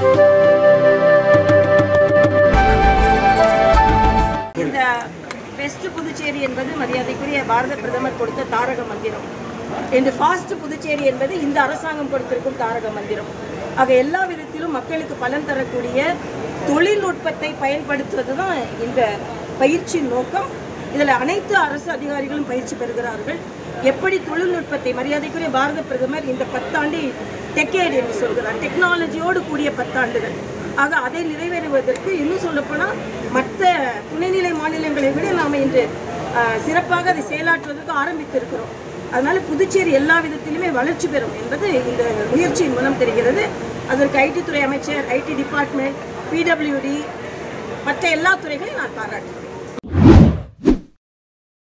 இந்த பெஸ்ட் புதுச்சேரி என்பது மரியாதைக்குரிய பாரத பிரதமர் கொடுத்த தாரக மந்திரம் இந்த ஃபாஸ்ட் புதுச்சேரி என்பது இந்த அரசாங்கம் கொடுத்திருக்கும் தாரக மந்திரம் ஆக எல்லா விதத்திலும் மக்களுக்கு பலன் தரக்கூடிய தொழில்நுட்பத்தை பயன்படுத்துவது தான் இந்த பயிற்சியின் நோக்கம் இதில் அனைத்து அரசு அதிகாரிகளும் பயிற்சி பெறுகிறார்கள் எப்படி தொழில்நுட்பத்தை மரியாதைக்குரிய பாரத பிரதமர் இந்த பத்தாண்டு டெக்கேட் என்று சொல்கிறார் டெக்னாலஜியோடு கூடிய பத்தாண்டுகள் ஆக அதை நிறைவேறுவதற்கு இன்னும் சொல்லப்போனால் மற்ற துணைநிலை மாநிலங்களை விட நாம் இன்று ஆஹ், சிறப்பாக அதை செயலாற்றுவதற்கு ஆரம்பித்திருக்கிறோம் அதனால புதுச்சேரி எல்லா விதத்திலுமே வளர்ச்சி பெறும் என்பது இந்த முயற்சியின் மூலம் தெரிகிறது அதற்கு ஐடி துறை அமைச்சர் ஐடி டிபார்ட்மெண்ட் பிடபிள்யூடி மற்ற எல்லா துறைகளையும் நான் பாராட்டுகிறேன்